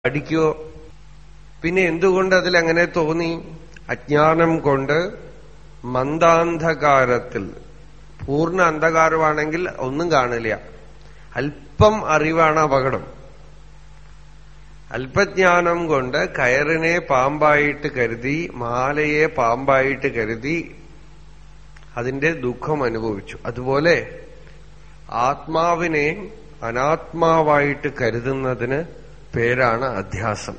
പഠിക്കുവോ പിന്നെ എന്തുകൊണ്ട് അതിലങ്ങനെ തോന്നി അജ്ഞാനം കൊണ്ട് മന്ദാന്ധകാരത്തിൽ പൂർണ്ണ അന്ധകാരമാണെങ്കിൽ ഒന്നും കാണില്ല അല്പം അറിവാണ് അപകടം അല്പജ്ഞാനം കൊണ്ട് കയറിനെ പാമ്പായിട്ട് കരുതി മാലയെ പാമ്പായിട്ട് കരുതി അതിന്റെ ദുഃഖം അനുഭവിച്ചു അതുപോലെ ആത്മാവിനെ അനാത്മാവായിട്ട് കരുതുന്നതിന് പേരാണ് അധ്യാസം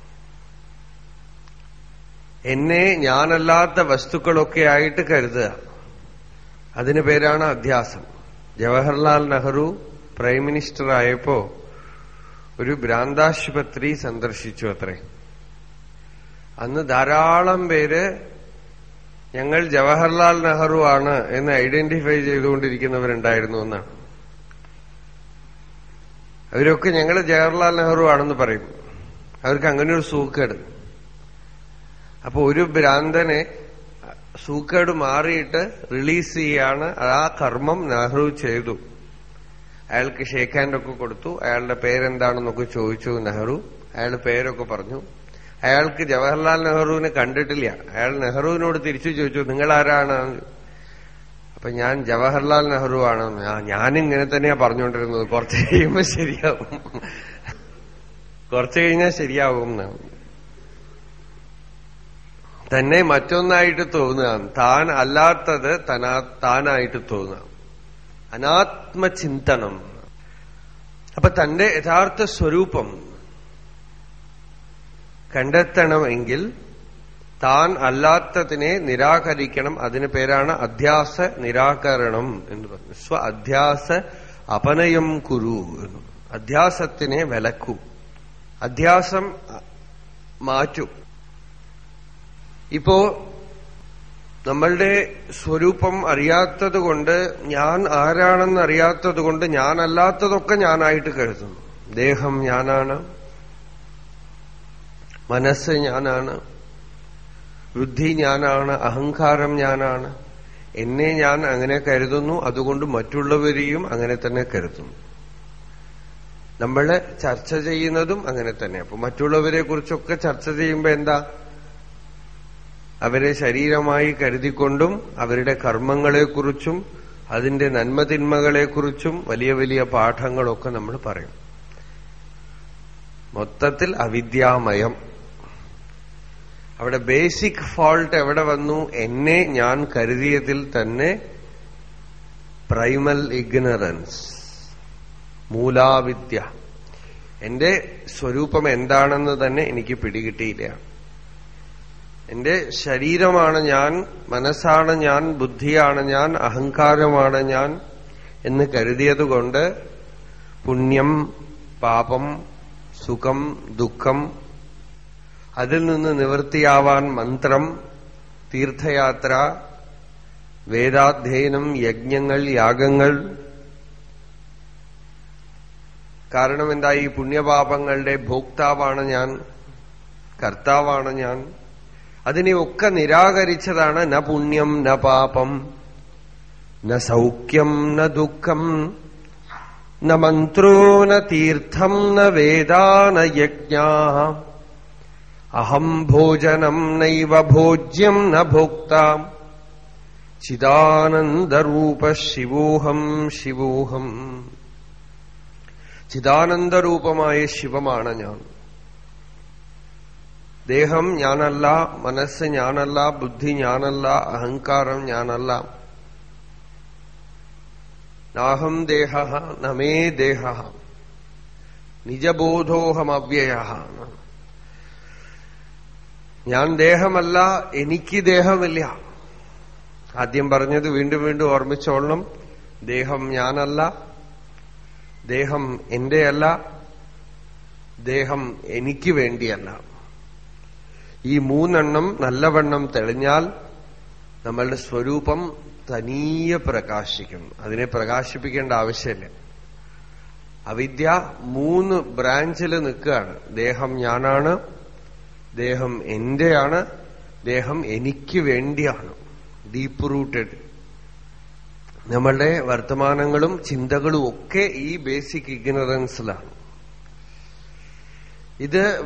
എന്നെ ഞാനല്ലാത്ത വസ്തുക്കളൊക്കെ ആയിട്ട് കരുതുക അതിന് പേരാണ് അധ്യാസം ജവഹർലാൽ നെഹ്റു പ്രൈം മിനിസ്റ്റർ ആയപ്പോ ഒരു ഭ്രാന്താശുപത്രി സന്ദർശിച്ചു അത്രേ അന്ന് ധാരാളം പേര് ഞങ്ങൾ ജവഹർലാൽ നെഹ്റു ആണ് എന്ന് ഐഡന്റിഫൈ ചെയ്തുകൊണ്ടിരിക്കുന്നവരുണ്ടായിരുന്നു എന്നാണ് അവരൊക്കെ ഞങ്ങൾ ജവഹർലാൽ നെഹ്റു ആണെന്ന് പറയും അവർക്ക് അങ്ങനെ ഒരു സൂക്കേട് അപ്പൊ ഒരു ഭ്രാന്തനെ സൂക്കേട് മാറിയിട്ട് റിലീസ് ചെയ്യാണ് ആ കർമ്മം നെഹ്റു ചെയ്തു അയാൾക്ക് ഷേക്ക് ഹാൻഡ് ഒക്കെ കൊടുത്തു അയാളുടെ പേരെന്താണെന്നൊക്കെ ചോദിച്ചു നെഹ്റു അയാളുടെ പേരൊക്കെ പറഞ്ഞു അയാൾക്ക് ജവഹർലാൽ നെഹ്റുവിനെ കണ്ടിട്ടില്ല അയാൾ നെഹ്റുവിനോട് തിരിച്ചു ചോദിച്ചു നിങ്ങൾ ആരാണ് അപ്പൊ ഞാൻ ജവഹർലാൽ നെഹ്റു ആണെന്ന് ആ ഞാനിങ്ങനെ തന്നെയാ പറഞ്ഞുകൊണ്ടിരുന്നത് കുറച്ച് കഴിയുമ്പോ ശരിയാവും കുറച്ച് കഴിഞ്ഞാൽ ശരിയാവും എന്നാണ് തന്നെ മറ്റൊന്നായിട്ട് തോന്നുക താൻ അല്ലാത്തത് തനാ താനായിട്ട് തോന്നുക അനാത്മചിന്തനം അപ്പൊ തന്റെ യഥാർത്ഥ സ്വരൂപം കണ്ടെത്തണമെങ്കിൽ താൻ അല്ലാത്തതിനെ നിരാകരിക്കണം അതിന് പേരാണ് അധ്യാസ നിരാകരണം എന്ന് പറഞ്ഞു സ്വ അധ്യാസ അപനയം കുരു എന്ന് അധ്യാസത്തിനെ വിലക്കൂ അധ്യാസം മാറ്റൂ ഇപ്പോ നമ്മളുടെ സ്വരൂപം അറിയാത്തത് കൊണ്ട് ഞാൻ ആരാണെന്ന് അറിയാത്തത് കൊണ്ട് ഞാനല്ലാത്തതൊക്കെ ഞാനായിട്ട് കരുതുന്നു ദേഹം ഞാനാണ് മനസ്സ് ഞാനാണ് ബുദ്ധി ഞാനാണ് അഹങ്കാരം ഞാനാണ് എന്നെ ഞാൻ അങ്ങനെ കരുതുന്നു അതുകൊണ്ട് മറ്റുള്ളവരെയും അങ്ങനെ തന്നെ കരുതുന്നു നമ്മള് ചർച്ച ചെയ്യുന്നതും അങ്ങനെ തന്നെ അപ്പൊ മറ്റുള്ളവരെ കുറിച്ചൊക്കെ ചർച്ച ചെയ്യുമ്പോ എന്താ അവരെ ശരീരമായി കരുതിക്കൊണ്ടും അവരുടെ കർമ്മങ്ങളെക്കുറിച്ചും അതിന്റെ നന്മതിന്മകളെക്കുറിച്ചും വലിയ വലിയ പാഠങ്ങളൊക്കെ നമ്മൾ പറയും മൊത്തത്തിൽ അവിദ്യാമയം അവിടെ ബേസിക് ഫോൾട്ട് എവിടെ വന്നു എന്നെ ഞാൻ കരുതിയതിൽ തന്നെ പ്രൈമൽ ഇഗ്നറൻസ് മൂലാവിദ്യ എന്റെ സ്വരൂപം എന്താണെന്ന് തന്നെ എനിക്ക് പിടികിട്ടിയില്ല എന്റെ ശരീരമാണ് ഞാൻ മനസ്സാണ് ഞാൻ ബുദ്ധിയാണ് ഞാൻ അഹങ്കാരമാണ് ഞാൻ എന്ന് കരുതിയതുകൊണ്ട് പുണ്യം പാപം സുഖം ദുഃഖം അതിൽ നിന്ന് നിവൃത്തിയാവാൻ മന്ത്രം തീർത്ഥയാത്ര വേദാധ്യയനം യജ്ഞങ്ങൾ യാഗങ്ങൾ കാരണം എന്താ ഈ പുണ്യപാപങ്ങളുടെ ഭോക്താവാണ് ഞാൻ കർത്താവാണ് ഞാൻ അതിനെയൊക്കെ നിരാകരിച്ചതാണ് ന പുണ്യം ന പാപം ന സൗഖ്യം ന ദുഃഖം ന മന്ത്രോ ന തീർത്ഥം ന വേദാന യജ്ഞാ അഹം ഭോജനം നൈവ ഭോജ്യം ന ഭോക്ത ചിദാനന്ദരൂപ ശിവോഹം ശിവോഹം ചിദാനന്ദരൂപമായ ശിവമാണ് ഞാൻ ദേഹം ഞാനല്ല മനസ്സ് ഞാനല്ല ബുദ്ധി ഞാനല്ല അഹങ്കാരം ഞാനല്ല നാഹം ദേഹ നമേ ദേഹ നിജബോധോഹമവ്യയ ഞാൻ ദേഹമല്ല എനിക്ക് ദേഹമില്ല ആദ്യം പറഞ്ഞത് വീണ്ടും വീണ്ടും ഓർമ്മിച്ചോളണം ദേഹം ഞാനല്ല ദേഹം എന്റെയല്ല ദേഹം എനിക്ക് വേണ്ടിയല്ല ഈ മൂന്നെണ്ണം നല്ലവണ്ണം തെളിഞ്ഞാൽ നമ്മളുടെ സ്വരൂപം തനിയെ പ്രകാശിക്കും അതിനെ പ്രകാശിപ്പിക്കേണ്ട ആവശ്യമില്ല അവിദ്യ മൂന്ന് ബ്രാഞ്ചിൽ നിൽക്കുകയാണ് ദേഹം ഞാനാണ് ദേഹം എന്റെയാണ് ദേഹം എനിക്ക് വേണ്ടിയാണ് ഡീപ്പ് റൂട്ടഡ് നമ്മളുടെ വർത്തമാനങ്ങളും ചിന്തകളും ഒക്കെ ഈ ബേസിക് ഇഗ്നറൻസിലാണ് ഇത്